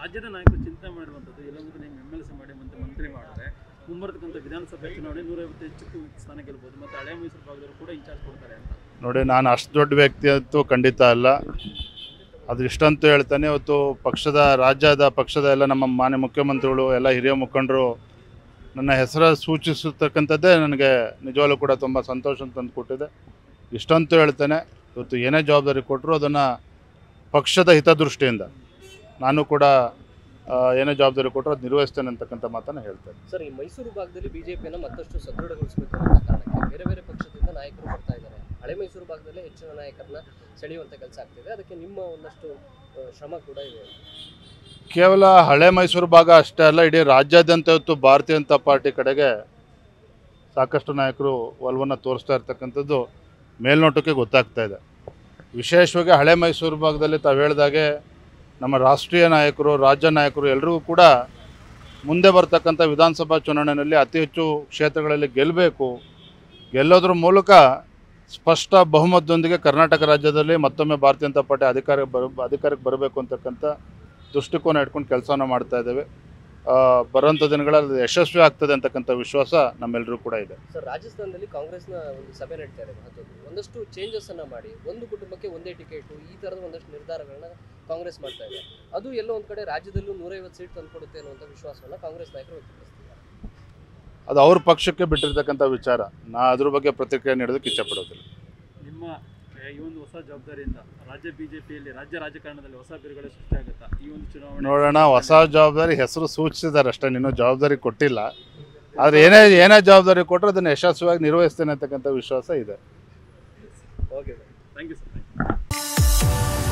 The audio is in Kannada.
ರಾಜ್ಯದ ನಾಯಕರು ಚಿಂತನೆ ಮಾಡಿರುವಂಥದ್ದು ಎಲ್ಲೊಂದು ನೀವು ಎಮ್ ಎಲ್ ಸಿ ಮಾಡಿ ಮತ್ತೆ ಮಂತ್ರಿ ಮಾಡಿದ್ರೆ ಮುಂಬರ್ತಕ್ಕಂಥ ವಿಧಾನಸಭೆ ಚುನಾವಣೆ ನೂರೈವತ್ತು ಹೆಚ್ಚು ಸ್ಥಾನ ಗೆಲ್ಬೋದು ಮತ್ತು ಹಳೆ ಮೈಸೂರು ಭಾಗದವರು ಕೂಡ ಇನ್ಚಾರ್ಜ್ ಕೊಡ್ತಾರೆ ಅಂತ ನೋಡಿ ನಾನು ಅಷ್ಟು ದೊಡ್ಡ ವ್ಯಕ್ತಿ ಅಂತೂ ಖಂಡಿತ ಅಲ್ಲ ಅದು ಇಷ್ಟಂತೂ ಹೇಳ್ತಾನೆ ಇವತ್ತು ಪಕ್ಷದ ರಾಜ್ಯದ ಪಕ್ಷದ ಎಲ್ಲ ನಮ್ಮ ಮಾನ್ಯ ಮುಖ್ಯಮಂತ್ರಿಗಳು ಎಲ್ಲ ಹಿರಿಯ ಮುಖಂಡರು ನನ್ನ ಹೆಸರು ಸೂಚಿಸಿರ್ತಕ್ಕಂಥದ್ದೇ ನನಗೆ ನಿಜವಾಗ್ಲೂ ಕೂಡ ತುಂಬ ಸಂತೋಷ ತಂದು ಕೊಟ್ಟಿದೆ ಇಷ್ಟಂತೂ ಹೇಳ್ತೇನೆ ಇವತ್ತು ಏನೇ ಜವಾಬ್ದಾರಿ ಕೊಟ್ಟರು ಅದನ್ನು ಪಕ್ಷದ ಹಿತದೃಷ್ಟಿಯಿಂದ ನಾನು ಕೂಡ ಆ, ಏನೇ ಜವಾಬ್ದಾರಿ ಕೊಟ್ಟರು ಅದು ನಿರ್ವಹಿಸ್ತೇನೆ ಅಂತಕ್ಕಂಥ ಮಾತನ್ನು ಹೇಳ್ತೇನೆ ಸರ್ ಈ ಮೈಸೂರು ಭಾಗದಲ್ಲಿ ಬಿಜೆಪಿಯನ್ನು ಮತ್ತಷ್ಟು ಸದೃಢಗೊಳಿಸಬೇಕು ಅನ್ನೋ ಕಾರಣಕ್ಕೆ ಬೇರೆ ಬೇರೆ ಪಕ್ಷದಿಂದ ನಾಯಕರು ಬರ್ತಾ ಇದ್ದಾರೆ ಹಳೆ ಮೈಸೂರು ಭಾಗದಲ್ಲೇ ಹೆಚ್ಚಿನ ನಾಯಕರನ್ನ ಸೆಳೆಯುವಂತ ಕೆಲಸ ಆಗ್ತಿದೆ ಅದಕ್ಕೆ ನಿಮ್ಮ ಒಂದಷ್ಟು ಆ, ಶ್ರಮ ಕೂಡ ಇದೆ ಕೇವಲ ಹಳೆ ಮೈಸೂರು ಭಾಗ ಅಷ್ಟೇ ಅಲ್ಲ ಇಡೀ ರಾಜ್ಯಾದ್ಯಂತ ಇವತ್ತು ಭಾರತೀಯ ಜನತಾ ಪಾರ್ಟಿ ಕಡೆಗೆ ಸಾಕಷ್ಟು ನಾಯಕರು ಒಲವನ್ನು ತೋರಿಸ್ತಾ ಇರ್ತಕ್ಕಂಥದ್ದು ಮೇಲ್ನೋಟಕ್ಕೆ ಗೊತ್ತಾಗ್ತಾ ಇದೆ ವಿಶೇಷವಾಗಿ ಹಳೆ ಮೈಸೂರು ಭಾಗದಲ್ಲಿ ತಾವು ಹೇಳಿದಾಗೆ ನಮ್ಮ ರಾಷ್ಟ್ರೀಯ ನಾಯಕರು ರಾಜ್ಯ ನಾಯಕರು ಎಲ್ಲರಿಗೂ ಕೂಡ ಮುಂದೆ ಬರ್ತಕ್ಕಂಥ ವಿಧಾನಸಭಾ ಚುನಾವಣೆಯಲ್ಲಿ ಅತಿ ಹೆಚ್ಚು ಕ್ಷೇತ್ರಗಳಲ್ಲಿ ಗೆಲ್ಲಬೇಕು ಗೆಲ್ಲೋದ್ರ ಮೂಲಕ ಸ್ಪಷ್ಟ ಬಹುಮತದೊಂದಿಗೆ ಕರ್ನಾಟಕ ರಾಜ್ಯದಲ್ಲಿ ಮತ್ತೊಮ್ಮೆ ಭಾರತೀಯ ಜನತಾ ಪಾರ್ಟಿ ಅಧಿಕಾರ ಬರ ಅಧಿಕಾರಕ್ಕೆ ಬರಬೇಕು ಅಂತಕ್ಕಂಥ ದೃಷ್ಟಿಕೋನ ಇಟ್ಕೊಂಡು ಕೆಲಸನ ಮಾಡ್ತಾ ಇದ್ದೇವೆ ಆ, ಬರುವಂಥ ದಿನಗಳಲ್ಲಿ ಯಶಸ್ವಿ ಆಗ್ತದೆ ಅಂತಕ್ಕಂಥ ವಿಶ್ವಾಸ ನಮ್ಮೆಲ್ಲರೂ ಕೂಡ ಇದೆ ಸರ್ ರಾಜಸ್ಥಾನದಲ್ಲಿ ಕಾಂಗ್ರೆಸ್ನ ಒಂದು ಸಭೆ ನಡೀತಾ ಇದೆ ಮಹತ್ವದ್ದು ಒಂದಷ್ಟು ಚೇಂಜಸ್ ಅನ್ನ ಮಾಡಿ ಒಂದು ಕುಟುಂಬಕ್ಕೆ ಒಂದೇ ಟಿಕೆಟ್ ಈ ತರದ ಒಂದಷ್ಟು ನಿರ್ಧಾರಗಳನ್ನ ಕಾಂಗ್ರೆಸ್ ಮಾಡ್ತಾ ಇದೆ ಅದು ಎಲ್ಲೋ ಒಂದ್ ಕಡೆ ರಾಜ್ಯದಲ್ಲೂ ನೂರೈವತ್ತು ಸೀಟ್ ತಂದ್ಕೊಡುತ್ತೆ ಅನ್ನುವಂಥ ವಿಶ್ವಾಸವನ್ನ ಕಾಂಗ್ರೆಸ್ ನಾಯಕರು ವ್ಯಕ್ತಪಡಿಸ್ತಿದ್ದಾರೆ ಅದು ಅವ್ರ ಪಕ್ಷಕ್ಕೆ ಬಿಟ್ಟಿರ್ತಕ್ಕಂಥ ವಿಚಾರ ನಾ ಅದ್ರ ಬಗ್ಗೆ ಪ್ರತಿಕ್ರಿಯೆ ನೀಡೋದಕ್ಕೆ ಇಷ್ಟಪಡೋದಿಲ್ಲ ನಿಮ್ಮ ಆ, ಈ ಒಂದು ಹೊಸ ಜವಾಬ್ದಾರಿಯಿಂದ ರಾಜ್ಯ ಬಿಜೆಪಿಯಲ್ಲಿ ರಾಜ್ಯ ರಾಜಕಾರಣದಲ್ಲಿ ಹೊಸ ಬಿರುಗಾಳಿ ಸೃಷ್ಟಿಯಾಗುತ್ತಾ ಈ ಒಂದು ಚುನಾವಣೆ ನೋಡೋಣ ಹೊಸ ಜವಾಬ್ದಾರಿ ಹೆಸರು ಸೂಚಿಸಿದ್ದಾರೆ ಅಷ್ಟೇ ಇನ್ನೂ ಜವಾಬ್ದಾರಿ ಕೊಟ್ಟಿಲ್ಲ ಆದರೆ ಏನೇ ಏನೇ ಜವಾಬ್ದಾರಿ ಕೊಟ್ಟರು ಅದನ್ನು ಯಶಸ್ವಿಯಾಗಿ ನಿರ್ವಹಿಸ್ತೇನೆ ಅಂತಕ್ಕಂಥ ವಿಶ್ವಾಸ ಇದೆ ಓಕೆ ಥ್ಯಾಂಕ್ ಯು ಸರ್